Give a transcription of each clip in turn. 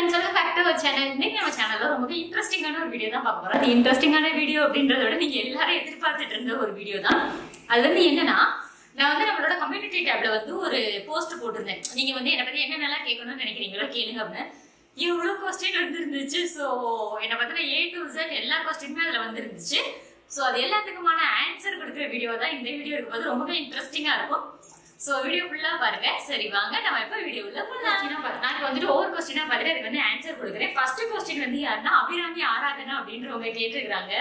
friends welcome back to channel இன்னைக்கு நம்ம சேனல்ல ரொம்ப இன்ட்ரெஸ்டிங்கான ஒரு வீடியோ தான் பார்க்க போறோம் அது இன்ட்ரெஸ்டிங்கான வீடியோ அப்படின்றத விட நீங்க எல்லாரும் எதிர்பார்த்துட்டு இருந்த ஒரு வீடியோ தான் அது வந்து என்னன்னா நான் வந்து நம்மளோட கம்யூனிட்டி டேப்ல வந்து ஒரு போஸ்ட் போட்டிருந்தேன் நீங்க வந்து என்னை பத்தி என்னென்னலாம் கேட்கணும்னு நினைக்கிறீங்களோ கேளுங்க அப்படின்னு எவ்வளவு கொஸ்டின் வந்துருந்துச்சு ஸோ என்னை பத்தின ஏ டு Z எல்லா கொஸ்டினுமே அதுல வந்துருந்துச்சு ஸோ அது எல்லாத்துக்குமான ஆன்சர் கொடுக்குற வீடியோ தான் இந்த வீடியோ இருக்கும்போது ரொம்பவே இன்ட்ரெஸ்டிங்கா இருக்கும் ஸோ வீடியோ ஃபுல்லா பாருங்க சரி வாங்க நம்ம இப்போ வீடியோ உள்ள போலாம் நான் இப்ப வந்துட்டு ஒவ்வொரு கொஸ்டினா பார்த்துட்டு அதுக்கு வந்து ஆன்சர் கொடுக்குறேன் ஃபர்ஸ்ட் கொஸ்டின் வந்து யாருன்னா அபிராமி ஆராதனா அப்படின்றவங்க கேட்டிருக்காங்க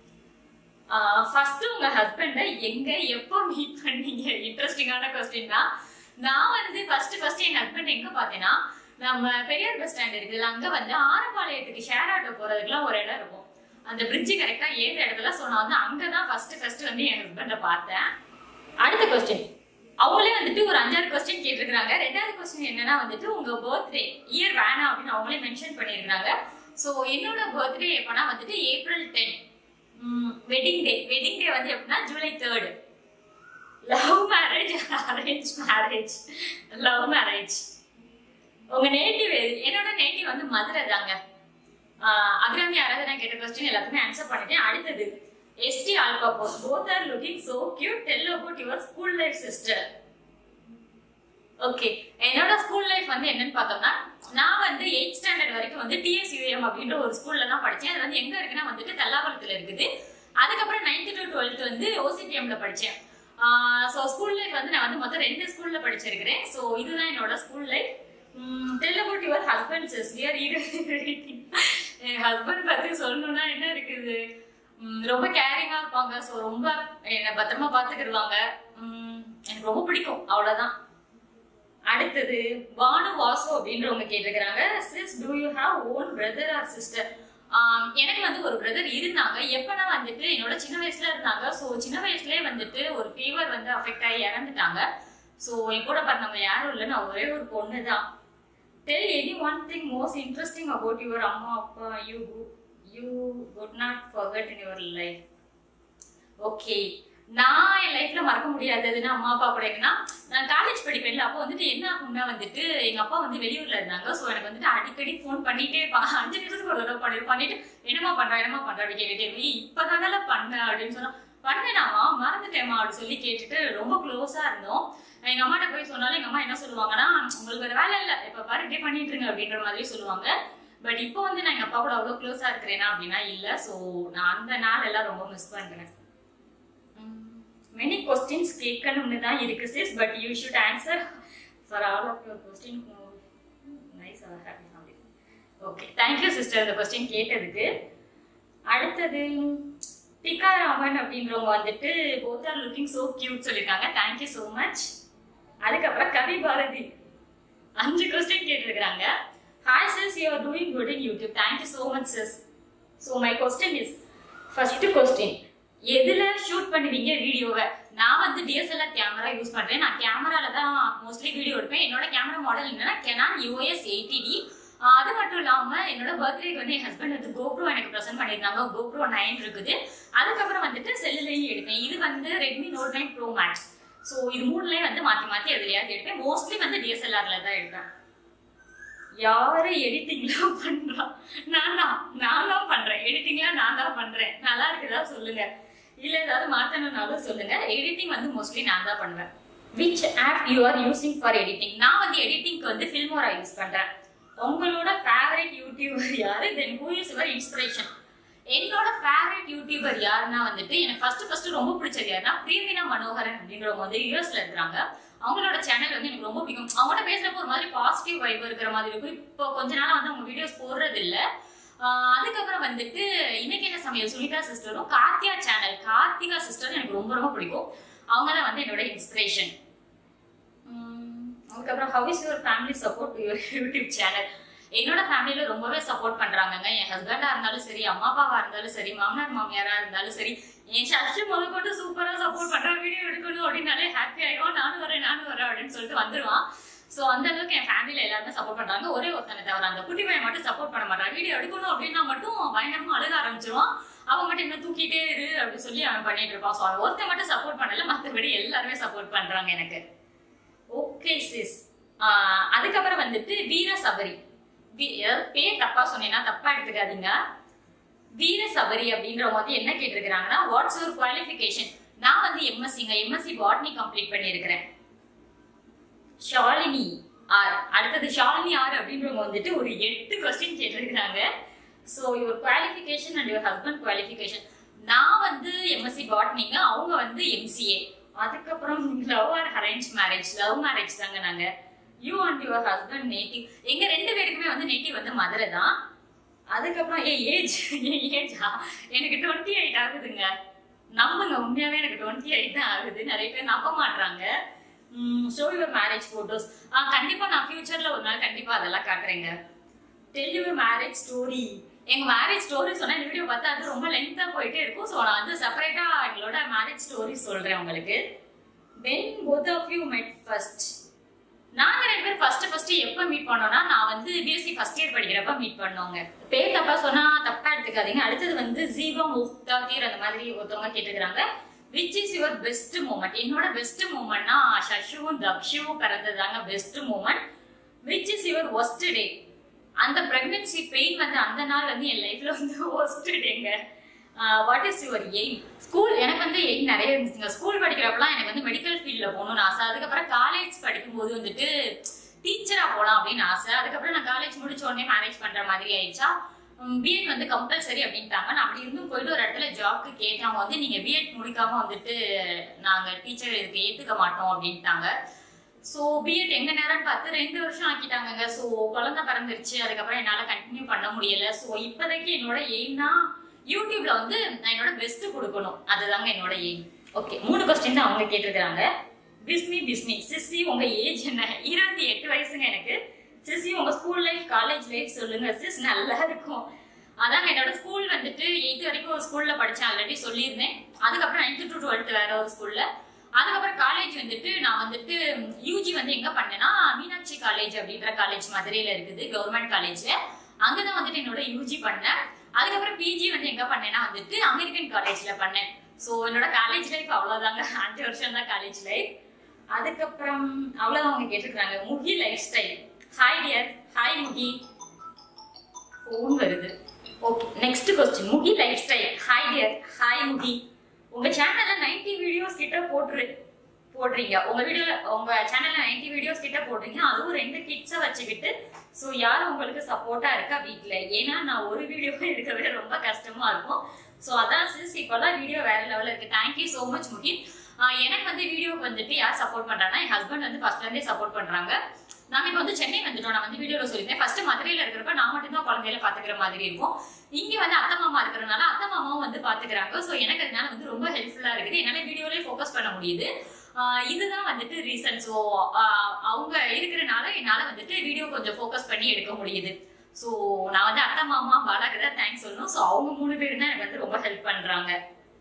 ஃபர்ஸ்ட் உங்க ஹஸ்பண்ட எங்க எப்போ மீட் பண்ணீங்க இன்ட்ரெஸ்டிங்கான கொஸ்டின் தான் நான் வந்து ஃபர்ஸ்ட் ஃபர்ஸ்ட் என் ஹஸ்பண்ட் எங்க பார்த்தேன்னா நம்ம பெரியார் பஸ் ஸ்டாண்ட் இருக்குல்ல அங்க வந்து ஆரப்பாளையத்துக்கு ஷேர் ஆட்டோ போறதுக்குலாம் ஒரு இடம் இருக்கும் அந்த பிரிட்ஜ் கரெக்டா ஏற இடத்துல ஸோ நான் வந்து அங்கதான் ஃபர்ஸ்ட் ஃபர்ஸ்ட் வந்து என் ஹஸ்பண்ட பார்த்தேன் அடுத்த கொஸ்டின் அவங்களே வந்துட்டு ஒரு அஞ்சாறு கொஸ்டின் கேட்டிருக்காங்க ரெண்டாவது கொஸ்டின் என்னன்னா வந்துட்டு உங்க பர்த்டே இயர் வேணாம் அப்படின்னு அவங்களே மென்ஷன் பண்ணியிருக்காங்க ஸோ என்னோட பர்த்டே எப்பனா வந்துட்டு April ten wedding day wedding day வந்து எப்படின்னா July third love marriage arrange marriage love marriage உங்க நேட்டிவ் என்னோட நேட்டிவ் வந்து மதுரை தாங்க ஆஹ் அபிராமி ஆராதனா கேட்ட கொஸ்டின் எல்லாத்துக்குமே ஆன்சர் பண்ணிட்டேன் அடுத்தது SD Alpha post both are looking so cute tell about your school life sister okay என்னோட ஸ்கூல் லைஃப் வந்து என்னன்னு பார்த்தோம்னா நான் வந்து எயிட் ஸ்டாண்டர்ட் வரைக்கும் வந்து டிஎஸ்யூஎம் அப்படின்ற ஒரு ஸ்கூல்ல தான் படிச்சேன் அது வந்து எங்க இருக்குன்னா வந்துட்டு தல்லாபுரத்துல இருக்குது அதுக்கப்புறம் நைன்த் டு டுவெல்த் வந்து ஓசிபிஎம்ல படிச்சேன் ஸோ ஸ்கூல் லைஃப் வந்து நான் வந்து மொத்தம் ரெண்டு ஸ்கூல்ல படிச்சிருக்கிறேன் ஸோ இதுதான் என்னோட school life tell about your husband sis where என் ஹஸ்பண்ட் பத்தி சொல்லணும்னா என்ன இருக்குது உம் ரொம்ப கேரிங்கா இருப்பாங்க ஸோ ரொம்ப என்னை பத்திரமா பார்த்துக்கிடுவாங்க உம் எனக்கு ரொம்ப பிடிக்கும் அவ்வளவுதான் அடுத்தது பானு வாசு அப்படின்றவங்க கேட்டிருக்கிறாங்க sis do you have own brother or sister எனக்கு வந்து ஒரு பிரதர் இருந்தாங்க எப்பனா வந்துட்டு என்னோட சின்ன வயசுல இருந்தாங்க ஸோ சின்ன வயசுலயே வந்துட்டு ஒரு ஃபீவர் வந்து அஃபெக்ட் ஆகி இறந்துட்டாங்க ஸோ என் கூட பிறந்தவங்க யாரும் இல்லை நான் ஒரே ஒரு பொண்ணு தான் tell any one thing most interesting about your அம்மா அப்பா you you could not forget in your life okay நான் என் லைஃப்ல மறக்க முடியாததுன்னா அம்மா அப்பா கூட என்னன்னா நான் காலேஜ் படிப்பேன்ல அப்போ வந்துட்டு என்ன ஆகும்னா வந்துட்டு எங்க அப்பா வந்து வெளியூர்ல இருந்தாங்க ஸோ எனக்கு வந்துட்டு அடிக்கடி ஃபோன் பண்ணிட்டே இருப்பாங்க அஞ்சு நிமிஷத்துக்கு ஒரு தடவை பண்ணி பண்ணிட்டு என்னமா பண்றா என்னமா பண்றா அப்படி கேட்டுட்டே இருப்பேன் இப்பதானல பண்ண அப்படின்னு சொன்னா பண்ணேனாமா மறந்துட்டேமா அப்படின்னு சொல்லி கேட்டுட்டு ரொம்ப க்ளோஸா இருந்தோம் எங்க அம்மாட்ட போய் சொன்னாலும் எங்க அம்மா என்ன சொல்லுவாங்கன்னா உங்களுக்கு வேற வேலை இல்லை இப்ப பாரு இப்படியே பண்ணிட்டு இருங்க அப்படின்ற மாதிரி சொல்லுவாங்க பட் இப்போ வந்து நான் எங்க அப்பா கூட அவ்வளவு க்ளோஸா இருக்கிறேனா அப்படின்னா இல்ல ஸோ நான் அந்த நாள் எல்லாம் ரொம்ப மிஸ் பண்றேன் மெனி கொஸ்டின்ஸ் கேட்கணும்னு தான் இருக்கு sis but you should answer for all of your question nice happy family okay thank you sister இந்த கொஸ்டின் கேட்டதுக்கு அடுத்தது டிகாராமன் அப்படின்றவங்க வந்துட்டு both are looking so cute சொல்லியிருக்காங்க தேங்க்யூ ஸோ மச் அதுக்கப்புறம் கவி பாரதி அஞ்சு கொஸ்டின் கேட்டிருக்கிறாங்க hi sis you are doing good in YouTube thank you so much sis so my question is first question எதுல ஷூட் பண்ணுவீங்க வீடியோவை நான் வந்து டிஎஸ்எல்ஆர் கேமரா யூஸ் பண்றேன் நான் கேமரால தான் மோஸ்ட்லி வீடியோ எடுப்பேன் என்னோட கேமரா மாடல் என்னன்னா கெனான் யூஎஸ் எயிட்டி டி அது மட்டும் இல்லாம என்னோட பர்த்டேக்கு வந்து என் ஹஸ்பண்ட் வந்து கோப்ரோ எனக்கு ப்ரெசென்ட் பண்ணியிருந்தாங்க கோப்ரோ நைன் இருக்குது அதுக்கப்புறம் வந்துட்டு செல்லுலையும் எடுப்பேன் இது வந்து Redmi Note nine pro max so இது மூணுலயும் வந்து மாத்தி மாத்தி எதுலையாவது எடுப்பேன் மோஸ்ட்லி வந்து டிஎஸ்எல்ஆர்ல தான் எடுப்பேன் யாரு எடிட்டிங்லாம் பண்றா நான் தான் நான் தான் பண்றேன் எடிட்டிங்லாம் நான் தான் பண்றேன் நல்லா இருக்குதா சொல்லுங்க இல்ல ஏதாவது மாத்தணும்னாலும் சொல்லுங்க எடிட்டிங் வந்து மோஸ்ட்லி நான் தான் பண்ணுவேன் which app you are using for editing நான் வந்து எடிட்டிங்க்கு வந்து ஃபில்மோரா யூஸ் பண்றேன் உங்களோட ஃபேவரட் யூடியூபர் யாரு then who is your inspiration என்னோட ஃபேவரட் யூடியூபர் யாருன்னா வந்துட்டு எனக்கு ஃபர்ஸ்ட் ஃபர்ஸ்ட் ரொம்ப பிடிச்சது யாருன்னா பிரீமினா மனோகரன் அப்படின்றவங்க வந்து யூஎஸ்ல இருக்கிறாங்க அவங்களோட சேனல் வந்து எனக்கு ரொம்ப பிடிக்கும் அவங்கள்ட்ட பேசுறப்போ ஒரு மாதிரி பாசிட்டிவ் வைப் இருக்கிற மாதிரி இருக்கும் இப்போ கொஞ்ச நாளா வந்து அவங்க வீடியோஸ் போடுறது இல்ல ஆஹ் அதுக்கப்புறம் வந்துட்டு இன்னைக்கு என்ன சமையல் சுனிதா சிஸ்டரும் கார்த்தியா சேனல் கார்த்திகா சிஸ்டரும் எனக்கு ரொம்ப ரொம்ப பிடிக்கும் அவங்க தான் வந்து என்னோட இன்ஸ்பிரேஷன் அதுக்கப்புறம் how is your family support your YouTube channel என்னோட ஃபேமிலியில ரொம்பவே சப்போர்ட் பண்றாங்கங்க என் ஹஸ்பண்டா இருந்தாலும் சரி அம்மா அப்பாவா இருந்தாலும் சரி மாமனார் மாமியாரா இருந்தாலும் சரி என் சர்ச்சு முதல் கொண்டு சூப்பரா சப்போர்ட் பண்றான் வீடியோ எடுக்கணும் அப்படின்னாலே ஹாப்பி ஆயிடும் நானும் வரேன் நானும் வரேன் அப்படின்னு சொல்லிட்டு வந்துருவான் சோ அந்த அளவுக்கு என் ஃபேமிலியில எல்லாருமே சப்போர்ட் பண்றாங்க ஒரே ஒருத்தனை தவிர அந்த குட்டி பையன் மட்டும் சப்போர்ட் பண்ண மாட்டான் வீடியோ எடுக்கணும் அப்படின்னா மட்டும் பயங்கரமா அழுக ஆரம்பிச்சிருவான் அவன் மட்டும் என்ன தூக்கிட்டே இரு அப்படின்னு சொல்லி அவன் பண்ணிட்டு இருப்பான் ஸோ அவன் ஒருத்தன் மட்டும் சப்போர்ட் பண்ணல மற்றபடி எல்லாருமே சப்போர்ட் பண்றாங்க எனக்கு ஓகே சிஸ் அதுக்கப்புறம் வந்துட்டு வீர சபரி வி- ஏதாவது பேர் தப்பா சொன்னீங்கன்னா தப்பா எடுத்துக்காதீங்க வீர சபரி அப்படின்றவங்க வந்து என்ன கேட்டிருக்கிறாங்கன்னா வாட்ஸ் யுவர் குவாலிஃபிகேஷன் நான் வந்து எம்எஸ்சிங்க எம்எஸ்சி பாட்னி கம்ப்ளீட் பண்ணியிருக்கிறேன் ஷாலினி ஆர் அடுத்தது ஷாலினி ஆர் அப்படின்றவங்க வந்துட்டு ஒரு எட்டு கொஸ்டின் கேட்டிருக்கிறாங்க so your qualification and your husband qualification நான் வந்து எம்எஸ்சி பாட்னிங்க அவங்க வந்து எம்சிஏ அதுக்கப்புறம் love or arrange marriage love marriage தாங்க நாங்க you and your husband native எங்க ரெண்டு பேருக்குமே வந்து நேட்டிவ் வந்து மதுரை தான் அதுக்கப்புறம் ஏ ஏஜ் ஏஜா எனக்கு டுவெண்ட்டி எயிட் ஆகுதுங்க நம்புங்க உண்மையாவே எனக்கு டுவெண்ட்டி எயிட் தான் ஆகுது நிறைய பேர் நம்ப மாட்றாங்க ஷோ யுவர் மேரேஜ் ஃபோட்டோஸ் கண்டிப்பா நான் ஃபியூச்சர்ல ஒரு நாள் கண்டிப்பா அதெல்லாம் காட்டுறேங்க டெல் யுவர் மேரேஜ் ஸ்டோரி எங்க மேரேஜ் ஸ்டோரி சொன்னா இந்த வீடியோ பார்த்தா அது ரொம்ப லென்த்தா போயிட்டே இருக்கும் ஸோ நான் வந்து செப்பரேட்டா எங்களோட மேரேஜ் ஸ்டோரி சொல்றேன் உங்களுக்கு when both of you met first நாங்க ரெண்டு பேரும் ஃபர்ஸ்ட் ஃபர்ஸ்ட் எப்ப மீட் பண்ணோம்னா நான் வந்து பிஎஸ்சி ஃபர்ஸ்ட் இயர் படிக்கிறப்ப மீட் பண்ணோங்க பேர் தப்பா சொன்னா தப்பா எடுத்துக்காதீங்க அடுத்தது வந்து ஜீவம் முக்தாகீர் அந்த மாதிரி ஒருத்தவங்க கேட்டுக்கிறாங்க which is your best moment என்னோட பெஸ்ட் மூமெண்ட்னா சஷுவும் தக்ஷுவும் பிறந்ததாங்க best moment which is your worst day அந்த பிரெக்னன்சி பெயின் வந்து அந்த நாள் வந்து என் லைஃப்ல வந்து ஒஸ்ட் டேங்க what is your aim school எனக்கு வந்து எய்ம் நிறைய இருந்துச்சுங்க ஸ்கூல் படிக்கிறப்பலாம் எனக்கு வந்து மெடிக்கல் ஃபீல்டில் போகணும்னு ஆசை அதுக்கப்புறம் காலேஜ் படிக்கும்போது வந்துட்டு டீச்சரா போகலாம் அப்படின்னு ஆசை அதுக்கப்புறம் நான் காலேஜ் முடிச்ச உடனே மேரேஜ் பண்ற மாதிரி ஆயிடுச்சா பிஎட் வந்து கம்பல்சரி அப்படின்ட்டாங்க நான் அப்படி இருந்தும் போயிட்டு ஒரு இடத்துல ஜாப்க்கு கேட்டேன் அவங்க வந்து நீங்க பிஎட் முடிக்காம வந்துட்டு நாங்க டீச்சர் இதுக்கு ஏத்துக்க மாட்டோம் அப்படின்ட்டாங்க ஸோ பிஎட் எங்க நேரம் பார்த்து ரெண்டு வருஷம் ஆக்கிட்டாங்கங்க ஸோ குழந்தை பிறந்துருச்சு அதுக்கப்புறம் என்னால கண்டினியூ பண்ண முடியல ஸோ இப்போதைக்கு என்னோட எய்ம்னா யூடியூப்ல வந்து நான் என்னோட பெஸ்ட் கொடுக்கணும் அதுதாங்க என்னோட எய்ம் ஓகே மூணு கொஸ்டின் தான் அவங்க கேட்டிருக்கிறாங்க பிஸ்மி பிஸ்மி சிசி உங்க ஏஜ் என்ன இருபத்தி எட்டு வயசுங்க எனக்கு சிசி உங்க ஸ்கூல் லைஃப் காலேஜ் லைஃப் சொல்லுங்க சிஸ் நல்லா இருக்கும் அதாங்க என்னோட ஸ்கூல் வந்துட்டு எயித்து வரைக்கும் ஒரு ஸ்கூல்ல படிச்சேன் ஆல்ரெடி சொல்லியிருந்தேன் அதுக்கப்புறம் நைன்த்து டு டுவெல்த் வேற ஒரு ஸ்கூல்ல அதுக்கப்புறம் காலேஜ் வந்துட்டு நான் வந்துட்டு யூஜி வந்து எங்க பண்ணேன்னா மீனாட்சி காலேஜ் அப்படின்ற காலேஜ் மதுரையில இருக்குது கவர்மெண்ட் காலேஜ்ல அங்கதான் வந்துட்டு என்னோட யூஜி பண்ணேன் அதுக்கப்புறம் பிஜி வந்து எங்க பண்ணேன்னா வந்துட்டு அமெரிக்கன் காலேஜ்ல பண்ணேன் ஸோ என்னோட காலேஜ் லைஃப் அவ்வளவுதாங்க அஞ்சு வருஷம் தான் காலேஜ் லைஃப் அதுக்கப்புறம் அவ்வளவுதான் அவங்க கேட்டிருக்காங்க Mugi life style hi dear hi Mugi phone வருது okay next question Mugi life style hi dear hi Mugi உங்க சேனல்ல 90 வீடியோஸ் கிட்ட போட்டுரு போடுறீங்க உங்க வீடியோ உங்க சேனல்ல 90 வீடியோஸ் கிட்ட போடுறீங்க அதுவும் ரெண்டு கிட்ஸை வச்சுக்கிட்டு ஸோ யார் உங்களுக்கு சப்போர்ட்டா இருக்கா வீட்ல ஏன்னா நான் ஒரு வீடியோ எடுக்கவே ரொம்ப கஷ்டமா இருக்கும் ஸோ அதான் சிஸ் இப்போதான் வீடியோ வேற லெவலில் இருக்கு தேங்க்யூ ஸோ மச் முகி ஆஹ் எனக்கு வந்து வீடியோக்கு வந்துட்டு யார் சப்போர்ட் பண்றாங்கன்னா என் ஹஸ்பண்ட் வந்து ஃபர்ஸ்ட்ல இருந்தே சப்போர்ட் பண்றாங்க நாங்க இப்போ வந்து சென்னை வந்துட்டோம் நான் வந்து வீடியோல சொல்லியிருந்தேன் ஃபர்ஸ்ட் மதுரையில இருக்கிறப்ப நான் மட்டும்தான் குழந்தையில பாத்துக்கிற மாதிரி இருக்கும் இங்க வந்து அத்தை மாமா இருக்கிறனால அத்தை மாமாவும் வந்து பாத்துக்கிறாங்க ஸோ எனக்கு அதனால வந்து ரொம்ப ஹெல்ப்ஃபுல்லா இருக்குது என்னால வீடியோலயே ஃபோக்கஸ் பண்ண முடியுது ஆஹ் இதுதான் வந்துட்டு ரீசன் ஸோ அவங்க இருக்கிறனால என்னால வந்துட்டு வீடியோ கொஞ்சம் ஃபோக்கஸ் பண்ணி எடுக்க முடியுது ஸோ நான் வந்து அத்தை மாமா பாலாக்கு தான் தேங்க்ஸ் சொல்லணும் ஸோ அவங்க மூணு பேரும் தான் எனக்கு வந்து ரொம்ப ஹெல்ப் பண்றாங்க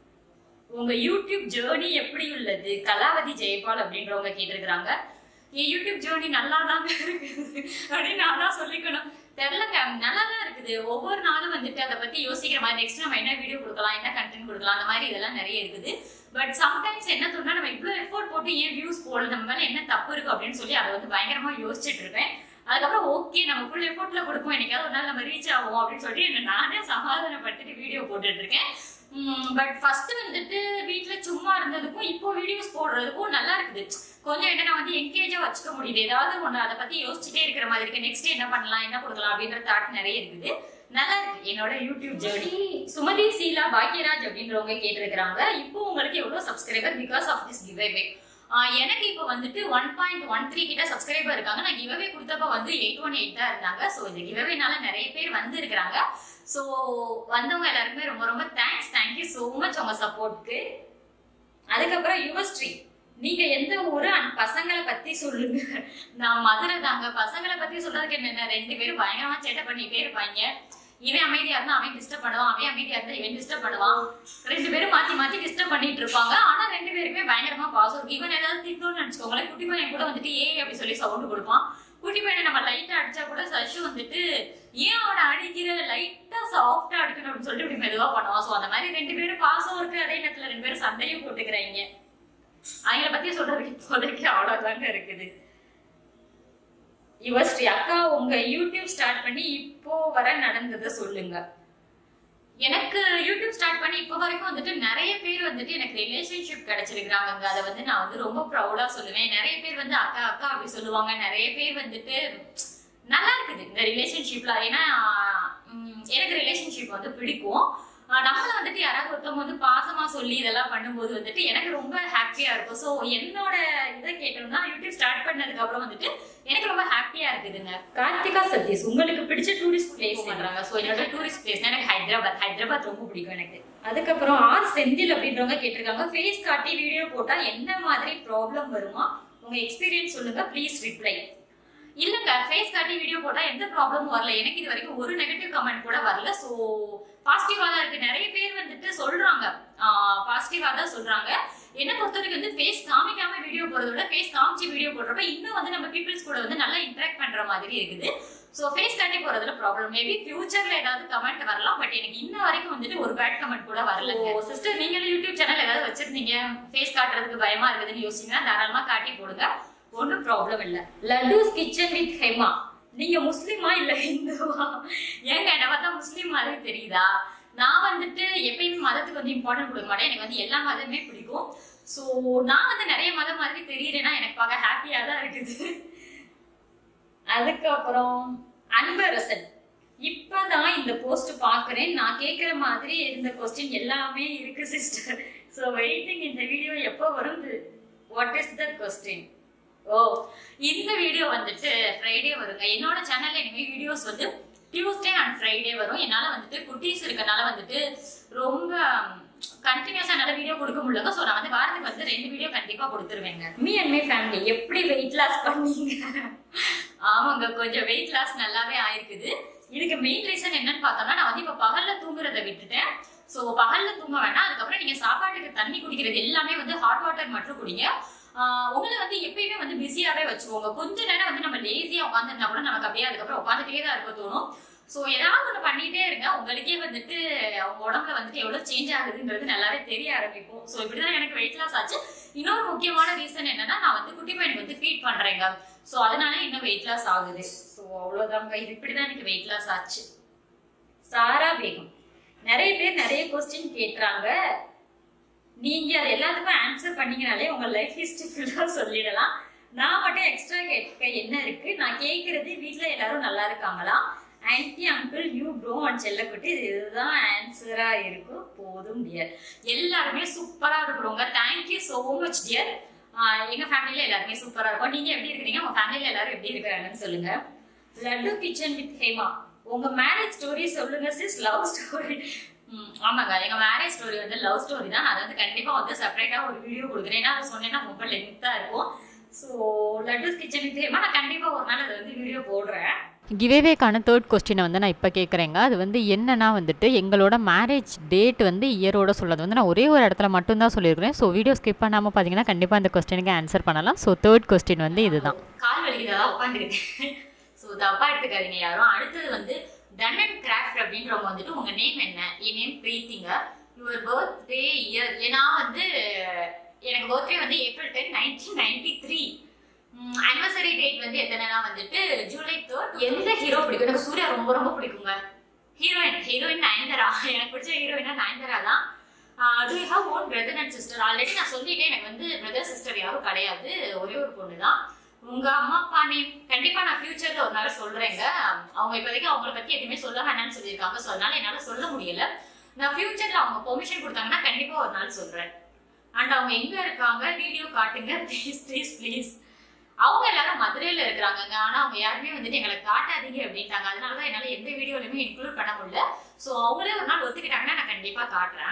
உங்க யூடியூப் ஜேர்னி எப்படி உள்ளது கலாவதி ஜெயபால் அப்படின்றவங்க கேட்டிருக்கிறாங்க என் யூடியூப் ஜேர்னி நல்லா தாங்க இருக்குது அப்படின்னு நான் தான் சொல்லிக்கணும் தெரியலங்க நல்லா தான் இருக்குது ஒவ்வொரு நாளும் வந்துட்டு அதை பத்தி யோசிக்கிற மாதிரி நெக்ஸ்ட் நம்ம என்ன வீடியோ கொடுக்கலாம் என்ன கண்டென்ட் கொடுக்கலாம் அந்த மாதிரி இதெல்லாம் நிறைய இருக்குது பட் சம்டைம்ஸ் என்ன தோணுனா நம்ம இவ்வளோ எஃபோர்ட் போட்டு ஏன் வியூஸ் போடல நம்ம மேல என்ன தப்பு இருக்கு அப்படின்னு சொல்லி அதை வந்து பயங்கரமா யோசிச்சுட்டு இருப்பேன் அதுக்கப்புறம் ஓகே நம்ம ஃபுல் எஃபோர்ட்ல கொடுப்போம் என்னைக்காவது ஒரு நாள் நம்ம ரீச் ஆகும் அப்படின்னு சொல்லி என்ன நானே சமாதானப்படுத்திட்டு வீடியோ போட்டுட்டு இருக்கேன் பட் ஃபர்ஸ்ட் வந்துட்டு வீட்ல சும்மா இருந்ததுக்கும் இப்போ வீடியோஸ் போடுறதுக்கும் நல்லா இருக்குது கொஞ்சம் என்ன நான் வந்து என்கேஜா வச்சுக்க முடியுது ஏதாவது ஒண்ணு அதை பத்தி யோசிச்சுட்டே இருக்கிற மாதிரி இருக்கு நெக்ஸ்ட் என்ன பண்ணலாம் என்ன கொடுக்கலாம் அப்படின்ற தாட் நிறைய இருக்குது நல்லா இருக்கு என்னோட யூடியூப் ஜேர்னி சுமதி சீலா பாக்கியராஜ் அப்படின்றவங்க கேட்டிருக்கிறாங்க இப்போ உங்களுக்கு எவ்வளவு subscriber because of this giveaway எனக்கு இப்போ வந்துட்டு ஒன் பாயிண்ட் ஒன் த்ரீ கிட்ட சப்ஸ்கிரைபர் இருக்காங்க நான் கிவ்அவே கொடுத்தப்ப வந்து எயிட் ஒன் எயிட் தான் இருந்தாங்க ஸோ இந்த கிவ்அவேனால நிறைய பேர் வந்து இருக்கிறாங்க ஸோ வந்தவங்க எல்லாருக்குமே ரொம்ப ரொம்ப தேங்க்ஸ் தேங்க்யூ ஸோ மச் உங்க சப்போர்ட்க்கு அதுக்கப்புறம் யுவஸ்ரீ நீங்க எந்த ஊரு அண்ட் பசங்களை பத்தி சொல்லுங்க நான் மதுரை தாங்க பசங்களை பத்தி சொல்றதுக்கு என்ன ரெண்டு பேரும் பயங்கரமா சேட்டை பண்ணிட்டே இருப்பாங்க இவன் அமைதியா இருந்தா அவன் டிஸ்டர்ப் பண்ணுவான் அவன் அமைதியா இருந்தா இவன் டிஸ்டர்ப் பண்ணுவான் ரெண்டு பேரும் மாத்தி மாத்தி டிஸ்டர்ப் பண்ணிட்டு இருப்பாங்க ஆனா ரெண்டு பேருக்குமே பயங்கரமா பாசம் இருக்கு இவன் ஏதாவது திட்டணும்னு நினைச்சுக்கோங்களேன் குட்டி பையன் கூட வந்துட்டு ஏ அப்படி சொல்லி சவுண்ட் கொடுப்பான் குட்டி பையனை நம்ம லைட்டா அடிச்சா கூட சஷு வந்துட்டு ஏன் அவனை அடிக்கிற லைட்டா சாஃப்டா அடிக்கணும் அப்படின்னு சொல்லிட்டு இப்படி மெதுவா பண்ணுவான் சோ அந்த மாதிரி ரெண்டு பேரும் பாசம் இருக்கு அதே நேரத்துல ரெண்டு பேரும் சண்டையும் போட்டுக்கிறாங்க அவங்கள பத்தி சொல்றதுக்கு இப்போதைக்கு அவ்வளவுதாங்க இருக்குது யுவஸ்ரீ அக்கா உங்க யூடியூப் ஸ்டார்ட் பண்ணி இப்போ வர நடந்ததை சொல்லுங்க எனக்கு யூடியூப் ஸ்டார்ட் பண்ணி இப்போ வரைக்கும் வந்துட்டு நிறைய பேர் வந்துட்டு எனக்கு ரிலேஷன்ஷிப் கிடைச்சிருக்கிறாங்க அதை வந்து நான் வந்து ரொம்ப ப்ரௌடா சொல்லுவேன் நிறைய பேர் வந்து அக்கா அக்கா அப்படி சொல்லுவாங்க நிறைய பேர் வந்துட்டு நல்லா இருக்குது இந்த ரிலேஷன்ஷிப்ல ஏன்னா உம், எனக்கு ரிலேஷன்ஷிப் வந்து பிடிக்கும் ஆஹ் நம்மள வந்துட்டு யாராவது ஒருத்தவங்க வந்து பாசமா சொல்லி இதெல்லாம் பண்ணும்போது வந்துட்டு எனக்கு ரொம்ப ஹாப்பியா இருக்கும் ஸோ என்னோட இதை கேட்டோம்னா யூடியூப் ஸ்டார்ட் பண்ணதுக்கு அப்புறம் வந்துட்டு எனக்கு ரொம்ப ஹாப்பியா இருக்குதுங்க கார்த்திகா சதீஷ் உங்களுக்கு பிடிச்ச டூரிஸ்ட் பிளேஸ் பண்றாங்க ஸோ என்னோட டூரிஸ்ட் பிளேஸ் எனக்கு ஹைதராபாத் ஹைதராபாத் ரொம்ப பிடிக்கும் எனக்கு அதுக்கப்புறம் ஆர் செந்தில் அப்படின்றவங்க கேட்டிருக்காங்க ஃபேஸ் காட்டி வீடியோ போட்டா என்ன மாதிரி ப்ராப்ளம் வருமா உங்க எக்ஸ்பீரியன்ஸ் சொல்லுங்க ப்ளீஸ் ரிப்ளை இல்லங்க ஃபேஸ் காட்டி வீடியோ போட்டா எந்த ப்ராப்ளமும் வரல எனக்கு இது வரைக்கும் ஒரு நெகட்டிவ் கமெண்ட் கூட வரல சோ பாசிட்டிவா தான் இருக்கு நிறைய பேர் வந்துட்டு சொல்றாங்க பாசிட்டிவா தான் சொல்றாங்க என்ன பொறுத்த வரைக்கும் வந்து ஃபேஸ் காமிக்காம வீடியோ போறத விட ஃபேஸ் காமிச்சு வீடியோ போடுறப்ப இன்னும் வந்து நம்ம பீப்புள்ஸ் கூட வந்து நல்லா இன்டராக்ட் பண்ற மாதிரி இருக்குது சோ ஃபேஸ் காட்டி போறதுல ப்ராப்ளம் மேபி ஃபியூச்சர்ல ஏதாவது கமெண்ட் வரலாம் பட் எனக்கு இன்ன வரைக்கும் வந்துட்டு ஒரு பேட் கமெண்ட் கூட வரல சிஸ்டர் நீங்களும் யூடியூப் சேனல் ஏதாவது வச்சிருந்தீங்க ஃபேஸ் காட்டுறதுக்கு பயமா இருக்குதுன்னு யோசிச்சீங்கன்னா தாராளமா காட்டி போடுங்க ஒன்றும் ப்ராப்ளம் இல்ல லட்டூஸ் கிச்சன் வித் ஹெமா நீங்க முஸ்லிமா இல்ல ஹிந்துவா ஏங்க என்ன பார்த்தா முஸ்லீம் மாதிரி தெரியுதா நான் வந்துட்டு எப்பயுமே மதத்துக்கு வந்து இம்பார்ட்டன்ட் கொடுக்க மாட்டேன் எனக்கு வந்து எல்லா மதமே பிடிக்கும் ஸோ நான் வந்து நிறைய மதம் மாதிரி தெரியறேன்னா எனக்கு பார்க்க ஹாப்பியா தான் இருக்குது அதுக்கப்புறம் அன்பரசன் இப்பதான் இந்த போஸ்ட் பாக்குறேன் நான் கேக்குற மாதிரி இருந்த கொஸ்டின் எல்லாமே இருக்கு சிஸ்டர் ஸோ வெயிட்டிங் இந்த வீடியோ எப்போ வரும் வாட் இஸ் த கொஸ்டின் ஓ இந்த வீடியோ வந்துட்டு ஃப்ரைடே வருங்க என்னோட சேனல்ல இனிமே வீடியோஸ் வந்து டியூஸ்டே அண்ட் ஃப்ரைடே வரும் என்னால வந்துட்டு குட்டீஸ் இருக்கனால வந்துட்டு ரொம்ப கண்டினியூஸா என்னால வீடியோ கொடுக்க முடியல ஸோ நான் வந்து வாரத்துக்கு வந்து ரெண்டு வீடியோ கண்டிப்பா கொடுத்துருவேங்க மீ அண்ட் மை ஃபேமிலி எப்படி வெயிட் லாஸ் பண்ணீங்க ஆமாங்க கொஞ்சம் வெயிட் லாஸ் நல்லாவே ஆயிருக்குது இதுக்கு மெயின் ரீசன் என்னன்னு பார்த்தோம்னா நான் வந்து இப்ப பகல்ல தூங்குறதை விட்டுட்டேன் ஸோ பகல்ல தூங்க வேண்டாம் அதுக்கப்புறம் நீங்க சாப்பாட்டுக்கு தண்ணி குடிக்கிறது எல்லாமே வந்து ஹாட் வாட்டர் மட்டும் குடிங்க ஆஹ் உங்களை வந்து எப்பயுமே வந்து பிஸியாவே வச்சுக்கோங்க கொஞ்ச நேரம் வந்து நம்ம லேசியா உட்காந்துருந்தா கூட நமக்கு அப்படியே அதுக்கப்புறம் உட்காந்துட்டே தான் இருக்க தோணும் ஸோ ஏதாவது ஒன்று பண்ணிட்டே இருங்க உங்களுக்கே வந்துட்டு உங்க உடம்புல வந்துட்டு எவ்வளவு சேஞ்ச் ஆகுதுன்றது நல்லாவே தெரிய ஆரம்பிக்கும் ஸோ இப்படிதான் எனக்கு வெயிட் லாஸ் ஆச்சு இன்னொரு முக்கியமான ரீசன் என்னன்னா நான் வந்து குட்டி பையனுக்கு வந்து ஃபீட் பண்றேங்க ஸோ அதனால இன்னும் வெயிட் லாஸ் ஆகுது ஸோ அவ்வளோதாங்க இது இப்படிதான் எனக்கு வெயிட் லாஸ் ஆச்சு சாரா பேகம் நிறைய பேர் நிறைய கொஸ்டின் கேட்குறாங்க நீங்க அது எல்லாத்துக்கும் ஆன்சர் பண்ணீங்கனாலே உங்க லைஃப் ஹிஸ்டரி ஃபுல்லா சொல்லிடலாம் நான் மட்டும் எக்ஸ்ட்ரா கேட்க என்ன இருக்கு நான் கேட்கறது வீட்ல எல்லாரும் நல்லா இருக்காங்களா aunty uncle new bro and செல்லக்குட்டி இது இதுதான் ஆன்சரா இருக்கும் போதும் டியர் எல்லாருமே சூப்பரா இருக்கிறவங்க தேங்க்யூ so மச் டியர் எங்க ஃபேமிலியில எல்லாருமே சூப்பரா இருக்கும் நீங்க எப்படி இருக்கிறீங்க உங்க ஃபேமிலியில எல்லாரும் எப்படி இருக்கிறாங்கன்னு சொல்லுங்க லட்டு கிச்சன் வித் ஹேமா உங்க மேரேஜ் ஸ்டோரி சொல்லுங்க சிஸ் லவ் ஸ்டோரி ஆமாங்க எங்க மேரேஜ் ஸ்டோரி வந்து லவ் ஸ்டோரி தான் அதை வந்து கண்டிப்பா வந்து செப்பரேட்டா ஒரு வீடியோ கொடுக்குறேன் ஏன்னா அதை சொன்னேன்னா ரொம்ப லென்த்தா இருக்கும் ஸோ லட்டுஸ் கிச்சன் வித் ஹேமா நான் கண்டிப்பா ஒரு நாள் அதை வந்து வீடியோ போடுறேன் கிவேவேக்கான தேர்ட் கொஸ்டினை வந்து நான் இப்போ கேட்குறேங்க அது வந்து என்னன்னா வந்துட்டு எங்களோட மேரேஜ் டேட் வந்து இயரோட சொல்லது வந்து நான் ஒரே ஒரு இடத்துல மட்டும்தான் சொல்லியிருக்கிறேன் ஸோ வீடியோ ஸ்கிப் பண்ணாமல் பார்த்தீங்கன்னா கண்டிப்பாக இந்த கொஸ்டினுக்கு ஆன்சர் பண்ணலாம் ஸோ தேர்ட் கொஸ்டின் வந்து இதுதான் கால் வலிக்குதா உட்காந்துருக்கேன் ஸோ தப்பா எடுத்துக்காதீங்க யாரும் அடுத்தது வந்து டன் அண்ட் கிராஃப்ட் அப்படின்றவங்க வந்துட்டு உங்க நேம் என்ன என் நேம் பிரீத்திங்க யுவர் பர்த்டே இயர் ஏன்னா வந்து எனக்கு பர்த்டே வந்து April ten nineteen ninety three anniversary date வந்து எத்தனைனா வந்துட்டு ஜூலை தேர்ட் எந்த ஹீரோ பிடிக்கும் எனக்கு சூர்யா ரொம்ப ரொம்ப பிடிக்குங்க ஹீரோயின் ஹீரோயின் நயன்தாரா எனக்கு பிடிச்ச ஹீரோயினா நயன்தாரா தான் do you have own brother and sister already நான் சொல்லிட்டேன் எனக்கு வந்து பிரதர் சிஸ்டர் யாரும் கிடையாது ஒரே ஒரு பொண்ணு தான் உங்க அம்மா அப்பா நேம் கண்டிப்பா நான் ஃபியூச்சர்ல ஒரு நாள் சொல்றேங்க அவங்க இப்போதைக்கு அவங்கள பத்தி எதுவுமே சொல்ல வேணாம்னு சொல்லியிருக்காங்க ஸோ அதனால என்னால சொல்ல முடியல நான் ஃபியூச்சர்ல அவங்க பெர்மிஷன் கொடுத்தாங்கன்னா கண்டிப்பா ஒரு நாள் சொல்றேன் அண்ட் அவங்க எங்க இருக்காங்க வீடியோ காட்டுங்க ப்ளீஸ் ப்ளீஸ் ப்ளீஸ் அவங்க எல்லாரும் மதுரையில இருக்கிறாங்கங்க ஆனா அவங்க யாருமே வந்துட்டு எங்களை காட்டாதீங்க அப்படின்ட்டாங்க அதனாலதான் என்னால எந்த வீடியோலையுமே இன்க்ளூட் பண்ண முடியல ஸோ அவங்களே ஒரு நாள் ஒத்துக்கிட்டாங்கன்னா நான் கண்டிப்பா காட்டுறேன்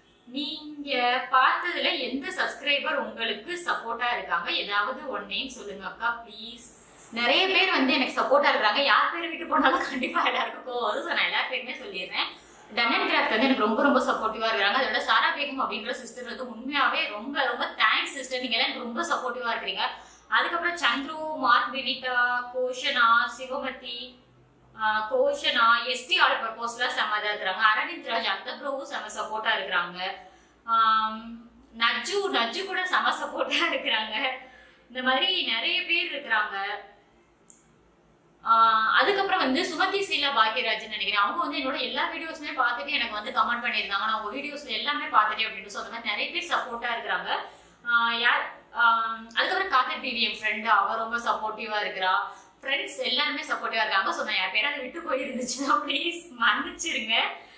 நீங்க பார்த்ததுல எந்த சப்ஸ்கிரைபர் உங்களுக்கு சப்போர்ட்டா இருக்காங்க ஏதாவது ஒன் நேம் சொல்லுங்க அக்கா ப்ளீஸ் நிறைய பேர் வந்து எனக்கு சப்போர்ட்டா இருக்காங்க யார் பேர் விட்டு போனாலும் கண்டிப்பா எல்லாருக்கும் கோவம் வரும் ஸோ நான் எல்லா பேருமே சொல்லிடுறேன் டன் அண்ட் கிராஃப்ட் வந்து எனக்கு ரொம்ப ரொம்ப சப்போர்ட்டிவா இருக்காங்க அதோட சாரா பேகம் அப்படின்ற சிஸ்டர் வந்து உண்மையாவே ரொம்ப ரொம்ப தேங்க்ஸ் சிஸ்டர் நீங்க எல்லாம் எனக்கு ரொம்ப சப்போர்ட்டிவா இருக்கிறீங்க அதுக்கப்புறம் சந்துரு மார்க் வினிதா கோஷனா சிவமதி ஆஹ் கோஷனா எஸ்டி ஆல் பர்பஸ்ல செம்ம இதா இருக்கிறாங்க அரவிந்த் ராஜ் அந்த ப்ரோவும் செம்ம சப்போர்ட்டா இருக்கிறாங்க ஆம், நஜ்ஜு நஜ்ஜு கூட செம சப்போர்ட்டா இருக்கிறாங்க இந்த மாதிரி நிறைய பேர் இருக்கிறாங்க ஆஹ் அதுக்கப்புறம் வந்து சுமதி சீலா பாக்கியராஜன் நினைக்கிறேன் அவங்க வந்து என்னோட எல்லா வீடியோஸுமே பார்த்துட்டு எனக்கு வந்து கமெண்ட் பண்ணியிருந்தாங்க நான் உங்க வீடியோஸ்ல எல்லாமே பார்த்துட்டேன் அப்படின்னு சொல்ற மாதிரி நிறைய பேர் சப்போர்ட்டா இருக்கிறாங்க ஆஹ் யார் ஆஹ் அதுக்கப்புறம் காதர் டிவி என் ஃப்ரெண்டு அவ ரொம்ப சப்போர்ட்டிவா இருக்கிறா ஃப்ரெண்ட்ஸ் எல்லாருமே சப்போர்ட்டிவா இருக்காங்க ஸோ நான் யார் விட்டு போயிருந்துச்சுன்னா ப்ளீஸ் மன்னிச்சிருங்க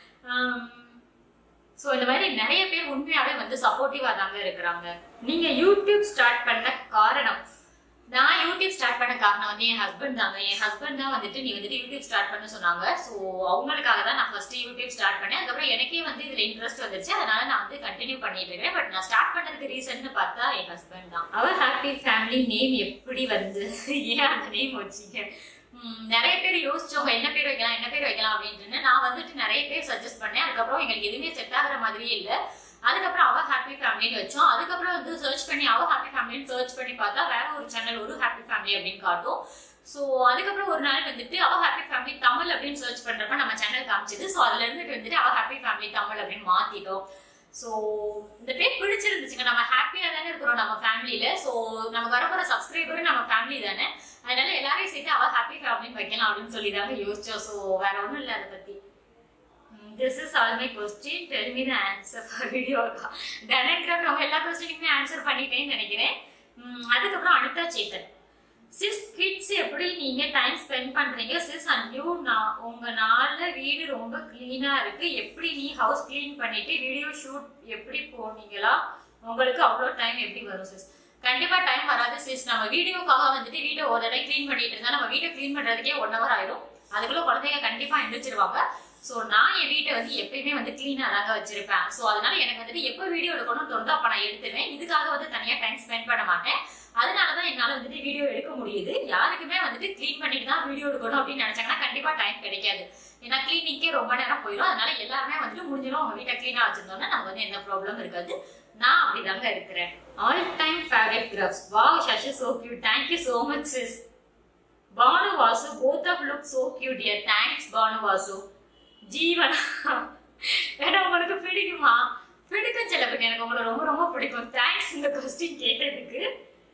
ஸோ இந்த மாதிரி நிறைய பேர் உண்மையாவே வந்து சப்போர்ட்டிவா தாங்க இருக்கிறாங்க நீங்க யூடியூப் ஸ்டார்ட் பண்ண காரணம் நான் யூடியூப் ஸ்டார்ட் பண்ண காரணம் வந்து என் ஹஸ்பண்ட் தாங்க என் ஹஸ்பண்ட் தான் வந்துட்டு நீ வந்துட்டு யூடியூப் ஸ்டார்ட் பண்ண சொன்னாங்க ஸோ அவங்களுக்காக தான் நான் ஃபர்ஸ்ட் யூடியூப் ஸ்டார்ட் பண்ணேன் அதுக்கப்புறம் எனக்கே வந்து இதுல இன்ட்ரெஸ்ட் வந்துருச்சு அதனால நான் வந்து கண்டினியூ பண்ணிட்டு இருக்கேன் பட் நான் ஸ்டார்ட் பண்ணதுக்கு ரீசன் பார்த்தா என் ஹஸ்பண்ட் தான் அவர் ஹாப்பி ஃபேமிலி நேம் எப்படி வந்து ஏன் அந்த நேம் வச்சீங்க உம், நிறைய பேர் யோசிச்சவங்க என்ன பேர் வைக்கலாம் என்ன பேர் வைக்கலாம் அப்படின்ட்டு நான் வந்துட்டு நிறைய பேர் சஜஸ்ட் பண்ணேன் அதுக்கப்புறம் எங்களுக்கு எதுவுமே செட் ஆகுற மாதிரியே இல்லை அதுக்கப்புறம் அவ ஹாப்பி ஃபேமிலின்னு வச்சோம் அதுக்கப்புறம் வந்து சர்ச் பண்ணி அவ ஹாப்பி ஃபேமிலின்னு சர்ச் பண்ணி பார்த்தா வேற ஒரு சேனல் ஒரு ஹாப்பி ஃபேமிலி அப்படின்னு காட்டும் ஸோ அதுக்கப்புறம் ஒரு நாள் வந்துட்டு அவ ஹாப்பி ஃபேமிலி தமிழ் அப்படின்னு சர்ச் பண்றப்ப நம்ம சேனல் காமிச்சது ஸோ அதுல இருந்துட்டு வந்துட்டு அவ ஹாப்பி ஃபேமிலி தமிழ் அப்படின்னு மாத்திட்டோம் ஸோ இந்த பேர் பிடிச்சிருந்துச்சுங்க நம்ம ஹாப்பியா தானே இருக்கிறோம் நம்ம ஃபேமிலியில ஸோ நமக்கு வரப்போற சப்ஸ்கிரைபரும் நம்ம ஃபேமிலி தானே அதனால எல்லாரையும் சேர்த்து அவ ஹாப்பி ஃபேமிலின்னு வைக்கலாம் அப்படின்னு சொல்லி தாங்க யோசிச்சோம் ஸோ வேற ஒன்றும் இல்லை அதை பத்தி this is all my question tell me the answer for video தனேந்திரன் நம்ம எல்லா கொஸ்டினுக்குமே ஆன்சர் பண்ணிட்டேன்னு நினைக்கிறேன் உம், அதுக்கப்புறம் அனிதா சேத்தன் சிஸ் கிட்ஸ் எப்படி நீங்க டைம் ஸ்பெண்ட் பண்றீங்க சிஸ் அண்ட் யூ நான் உங்க நாள்ல வீடு ரொம்ப கிளீனா இருக்கு எப்படி நீ ஹவுஸ் க்ளீன் பண்ணிட்டு வீடியோ ஷூட் எப்படி போனீங்களா உங்களுக்கு அவ்வளோ டைம் எப்படி வரும் சிஸ் கண்டிப்பா டைம் வராது சிஸ் நம்ம வீடியோக்காக வந்துட்டு வீட்டை ஒரு தடவை க்ளீன் பண்ணிட்டு இருந்தா நம்ம வீட்டை க்ளீன் பண்றதுக்கே ஒன் ஹவர் ஆயிடும் அதுக்குள்ள குழந்தைங்க கண்டிப்பா எந்திரிச்சிருவாங்க ஸோ நான் என் வீட்டை வந்து எப்பயுமே வந்து க்ளீனாக தாங்க வச்சிருப்பேன் ஸோ அதனால எனக்கு வந்துட்டு எப்போ வீடியோ எடுக்கணும் தோணுதோ அப்போ நான் எடுத்துருவேன் இதுக்காக வந்து தனியாக டைம் ஸ்பெண்ட் பண்ண மாட்டேன் அதனால தான் என்னால் வந்துட்டு வீடியோ எடுக்க முடியுது யாருக்குமே வந்துட்டு க்ளீன் பண்ணிட்டு தான் வீடியோ எடுக்கணும் அப்படின்னு நினைச்சாங்கன்னா கண்டிப்பாக டைம் கிடைக்காது ஏன்னா கிளீனிக்கே ரொம்ப நேரம் போயிடும் அதனால எல்லாருமே வந்துட்டு முடிஞ்சிடும் அவங்க வீட்டை க்ளீனாக வச்சிருந்தோம்னா நமக்கு வந்து எந்த ப்ராப்ளம் இருக்காது நான் அப்படிதாங்க இருக்கிறேன் all time favourite crafts wow Sashi so cute thank you so much sis Bhanu Vasu both of look so cute dear thanks Bhanu Vasu ஜீவனா ஏன்னா உங்களுக்கு பிடிக்குமா பிடிக்கும் செல்லப்பட்டு எனக்கு உங்களை ரொம்ப ரொம்ப பிடிக்கும் தேங்க்ஸ் இந்த கொஸ்டின் கேட்டதுக்கு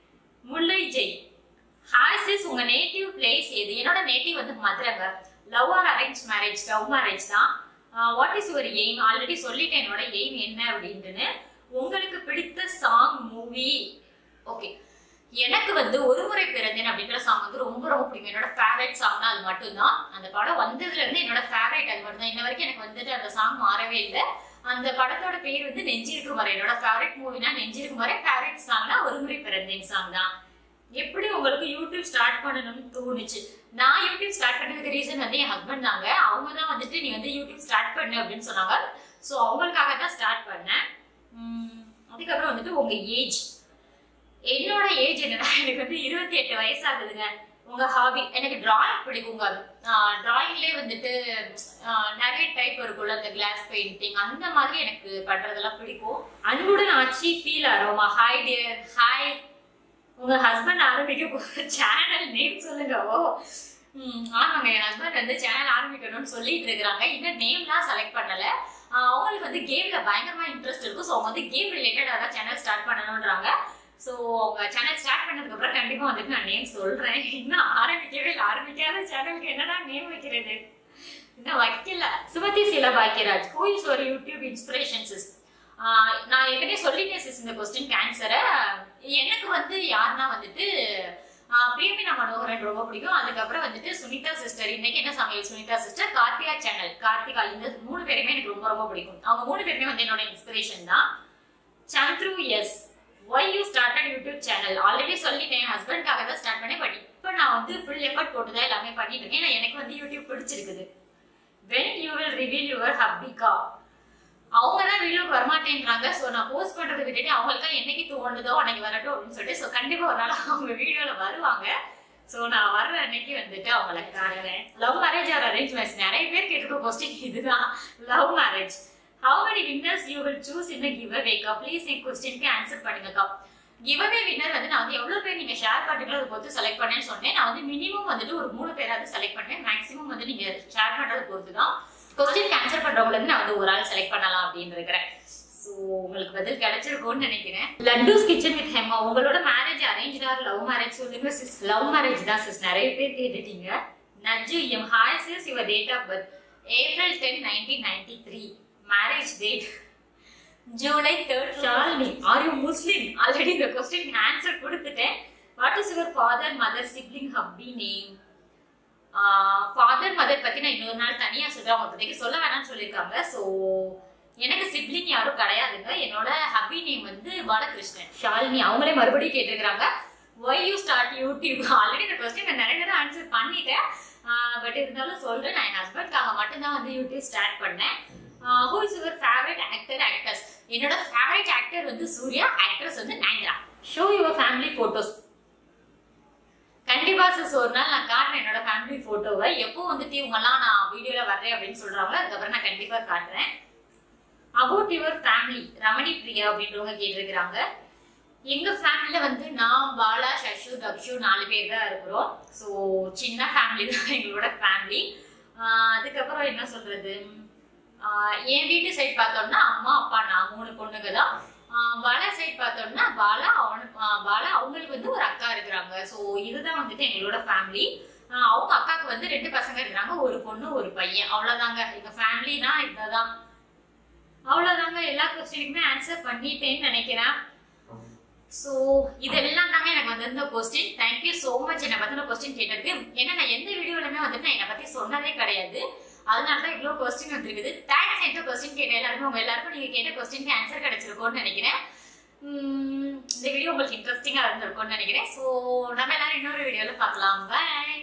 முல்லை ஜெய் ஹாய் சிஸ் உங்க நேட்டிவ் பிளேஸ் எது என்னோட நேட்டிவ் வந்து மதுரைங்க love or arrange marriage love marriage தான் what is your aim already சொல்லிட்டேன் என்னோட எய்ம் என்ன அப்படின்ட்டுன்னு உங்களுக்கு பிடித்த சாங் மூவி ஓகே எனக்கு வந்து ஒரு முறை பிறந்தேன் அப்படின்ற சாங் வந்து ரொம்ப ரொம்ப பிடிக்கும் என்னோட ஃபேவரட் சாங்னா அது மட்டும்தான் அந்த படம் வந்ததுல இருந்து என்னோட ஃபேவரட் அது மட்டும்தான் இன்ன வரைக்கும் எனக்கு வந்துட்டு அந்த சாங் மாறவே இல்லை அந்த படத்தோட பேர் வந்து நெஞ்சிருக்கு மறை என்னோட ஃபேவரட் மூவினா நெஞ்சிருக்கு மறை ஃபேவரட் சாங்னா ஒரு முறை பிறந்தேன் சாங் தான் எப்படி உங்களுக்கு யூடியூப் ஸ்டார்ட் பண்ணணும்னு தோணுச்சு நான் யூடியூப் ஸ்டார்ட் பண்ணதுக்கு ரீசன் வந்து என் ஹஸ்பண்ட் தாங்க அவங்க தான் வந்துட்டு நீ வந்து யூடியூப் ஸ்டார்ட் பண்ணு அப்படின்னு சொன்னாங்க ஸோ அவங்களுக்காக தான் ஸ்டார்ட் பண்ணேன் உம், அதுக்கப்புறம் வந்துட்டு உங்க ஏஜ் என்னோட ஏஜ் என்னன்னா எனக்கு வந்து இருபத்தி எட்டு வயசு ஆகுதுங்க உங்க ஹாபி எனக்கு டிராயிங் பிடிக்குங்க டிராயிங்லேயே வந்துட்டு ஆஹ், நிறைய டைப் இருக்கும்ல அந்த கிளாஸ் பெயிண்டிங் அந்த மாதிரி எனக்கு பண்றதெல்லாம் பிடிக்கும் அன்புடன் ஆச்சி feel aroma hi dear hi உங்க ஹஸ்பண்ட் ஆரம்பிக்க போற சேனல் நேம் சொல்லுங்க ஓ ம், ஆமாங்க என் ஹஸ்பண்ட் வந்து சேனல் ஆரம்பிக்கணும்னு சொல்லிட்டு இருக்கிறாங்க இன்னும் நேம்லாம் செலக்ட் பண்ணல ஆஹ் அவங்களுக்கு வந்து கேம்ல பயங்கரமா இன்ட்ரெஸ்ட் இருக்கும் ஸோ அவங்க வந்து கேம் ரிலேட்டடாக தான் சேனல் ஸ்டார்ட் பண்ணணுன்றாங்க ஸோ அவங்க சேனல் ஸ்டார்ட் பண்ணதுக்கு அப்புறம் கண்டிப்பா வந்துட்டு நான் நேம் சொல்றேன் இன்னும் ஆரம்பிக்கவே இல்லை ஆரம்பிக்காத சேனலுக்கு என்னடா நேம் வைக்கிறது இன்னும் வைக்கல சுமதி சீலா பாக்கியராஜ் ஹூ இஸ் ஒரு யூடியூப் இன்ஸ்பிரேஷன் சிஸ் நான் ஏற்கனவே சொல்லிட்டேன் சிஸ் இந்த கொஸ்டின் ஆன்சரை எனக்கு வந்து யாருன்னா வந்துட்டு ஆஹ் பிரியமினா மனோகரன் ரொம்ப பிடிக்கும் அதுக்கப்புறம் வந்துட்டு சுனிதா சிஸ்டர் இன்னைக்கு என்ன சமையல் சுனிதா சிஸ்டர் கார்த்திகா சேனல் கார்த்திகா இந்த மூணு பேருமே எனக்கு ரொம்ப ரொம்ப பிடிக்கும் அவங்க மூணு பேருமே வந்து என்னோட இன்ஸ்பிரேஷன் தான் Chandru S why you started YouTube channel already சொல்லிட்டேன் ஹஸ்பண்ட்காக தான் ஸ்டார்ட் பண்ணேன் பட் இப்போ நான் வந்து ஃபுல் எஃபர்ட் போட்டு தான் எல்லாமே பண்ணிட்டு இருக்கேன் ஏன்னா எனக்கு வந்து யூடியூப் பிடிச்சிருக்குது when you will reveal your ஹப்பிகா அவங்க தான் வீடியோக்கு வரமாட்டேன்றாங்க ஸோ நான் போஸ்ட் பண்றதை விட்டுட்டு அவங்களுக்கு என்னைக்கு தோணுதோ அன்னைக்கு வரட்டும் அப்படின்னு சொல்லிட்டு ஸோ கண்டிப்பா ஒரு நாள் அவங்க வீடியோல வருவாங்க ஸோ நான் வர்ற அன்னைக்கு வந்துட்டு அவங்கள காட்டுறேன் love marriage or arrange marriage நிறைய பேர் கேட்டிருக்க கொஸ்டின் இதுதான் love marriage how many winners you will choose in the giveaway கா ப்ளீஸ் என் கொஸ்டினுக்கு ஆன்சர் பண்ணுங்கக்கா கிவ்அவே வின்னர் வந்து நான் வந்து எவ்வளவு பேர் நீங்க ஷேர் பண்ணுறீங்களோ அதை பொறுத்து செலக்ட் பண்ணேன்னு சொன்னேன் நான் வந்து மினிமம் வந்துட்டு ஒரு மூணு பேராவது செலக்ட் பண்ணேன் மேக்ஸிமம் வந்து நீங்க ஷேர் பண்றது பொறுத்து தான் கொஸ்டின் ஆன்சர் பண்றவங்கள இருந்து நான் வந்து ஒரு ஆள் செலக்ட் பண்ணலாம் அப்படின்னு இருக்கிறேன் ஸோ உங்களுக்கு பதில் கிடைச்சிருக்கும்னு நினைக்கிறேன் லட்டூஸ் கிச்சன் வித் ஹெமா உங்களோட marriage arrange or love marriage சொல்லுங்க சிஸ் லவ் மேரேஜ் தான் சிஸ் நிறைய பேர் கேட்டுட்டீங்க நஜு M hi sis your date of birth April ten nineteen ninety three marriage date July third Shalini are you Muslim already இந்த question answer கொடுத்துட்டேன் what is your father mother sibling hubby name father mother பத்தி நான் இன்னொரு நாள் தனியா சொல்றேன் அவங்க பத்தி சொல்ல வேணாம்னு சொல்லியிருக்காங்க ஸோ எனக்கு சிப்ளிங் யாரும் கிடையாதுங்க என்னோட ஹப்பி நேம் வந்து பாலகிருஷ்ணன் ஷாலினி அவங்களே மறுபடியும் கேட்டிருக்கிறாங்க why you start YouTube already இந்த கொஸ்டின் நான் நிறைய தடவை ஆன்சர் பண்ணிட்டேன் பட் இருந்தாலும் சொல்றேன் நான் என் ஹஸ்பண்ட்காக மட்டும்தான் வந்து யூடியூப் ஸ்டார்ட் பண்ணேன் who is your favourite actor actors என்னோட ஃபேவரட் ஆக்டர் வந்து சூர்யா ஆக்ட்ரஸ் வந்து Nayanthara show your family photos கண்டிப்பா சிஸ் ஒரு நாள் நான் காட்டுறேன் என்னோட ஃபேமிலி போட்டோவை எப்போ வந்துட்டு இவங்கெல்லாம் நான் வீடியோல வர்றேன் அப்படின்னு சொல்றாங்களோ அதுக்கப்புறம் நான் கண்டிப்பா காட்டுறேன் about your family Ramani Priya அப்படின்றவங்க கேட்டிருக்கிறாங்க எங்க ஃபேமிலியில வந்து நான் பாலா சஷு தக்ஷு நாலு பேர் தான் இருக்கிறோம் ஸோ சின்ன ஃபேமிலி தான் எங்களோட ஃபேமிலி அதுக்கப்புறம் என்ன சொல்றது ஆஹ் என் வீட்டு சைட் பார்த்தோம்னா அம்மா அப்பா நான் மூணு பொண்ணுங்க தான் ஆஹ் பாலா சைட் பார்த்தோம்னா பாலா அவனுக்கு ஆஹ் பாலா அவங்களுக்கு வந்து ஒரு அக்கா இருக்கிறாங்க ஸோ இதுதான் வந்துட்டு எங்களோட ஃபேமிலி அவங்க அக்காவுக்கு வந்து ரெண்டு பசங்க இருக்கிறாங்க ஒரு பொண்ணு ஒரு பையன் அவ்வளோதாங்க எங்க ஃபேமிலினா இதுதான் அவ்வளோதாங்க எல்லா கொஸ்டினுக்குமே ஆன்சர் பண்ணிட்டேன்னு நினைக்கிறேன் ஸோ இதெல்லாம் தாங்க எனக்கு வந்திருந்த கொஸ்டின் தேங்க்யூ ஸோ மச் என்னை பற்றின கொஸ்டின் கேட்டதுக்கு ஏன்னா நான் எந்த வீடியோலுமே வந்துட்டு நான் என்னை பற்றி சொன்னதே கிடையாது அதனால தான் இவ்வளோ கொஸ்டின் வந்துருக்குது தேங்க்ஸ் என்கிட்ட கொஸ்டின் கேட்ட எல்லாருமே உங்க எல்லாருக்கும் நீங்கள் கேட்ட கொஸ்டினுக்கு ஆன்சர் கிடைச்சிருக்கோன்னு நினைக்கிறேன் உம், இந்த வீடியோ உங்களுக்கு இன்ட்ரெஸ்டிங்காக இருந்திருக்கும்னு நினைக்கிறேன் ஸோ நம்ம எல்லாரும் இன்னொரு வீடியோவில் பார்க்கலாம் பை